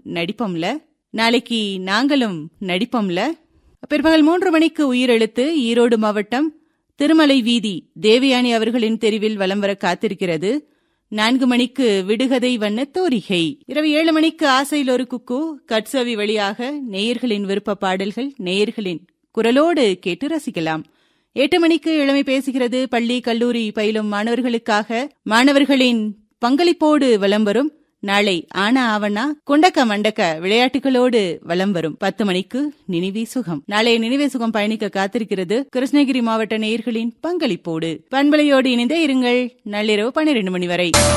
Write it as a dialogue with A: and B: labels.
A: நடிப்போம்ல நாளைக்கு நாங்களும் நடிப்போம்ல பிற்பகல் மூன்று மணிக்கு உயிரெழுத்து ஈரோடு மாவட்டம் திருமலை வீதி தேவயானி அவர்களின் தெருவில் வலம் வர காத்திருக்கிறது நான்கு மணிக்கு விடுகதை வண்ண தோரிகை இரவு ஏழு மணிக்கு ஆசையில் ஒரு குக்கு கட்சவி வழியாக நேயர்களின் விருப்ப பாடல்கள் நேயர்களின் குரலோடு கேட்டு ரசிக்கலாம் எட்டு மணிக்கு இளமை பேசுகிறது பள்ளி கல்லூரி பயிலும் மாணவர்களுக்காக மாணவர்களின் பங்களிப்போடு வலம் வரும் நாளை ஆனா ஆவணா குண்டக்க மண்டக்க விளையாட்டுகளோடு வலம் வரும் பத்து மணிக்கு நினைவே சுகம் நாளைய நினைவே சுகம் பயணிக்க காத்திருக்கிறது கிருஷ்ணகிரி மாவட்ட நேயர்களின் பங்களிப்போடு பண்பலையோடு இணைந்தே இருங்கள் நள்ளிரவு பன்னிரண்டு மணி வரை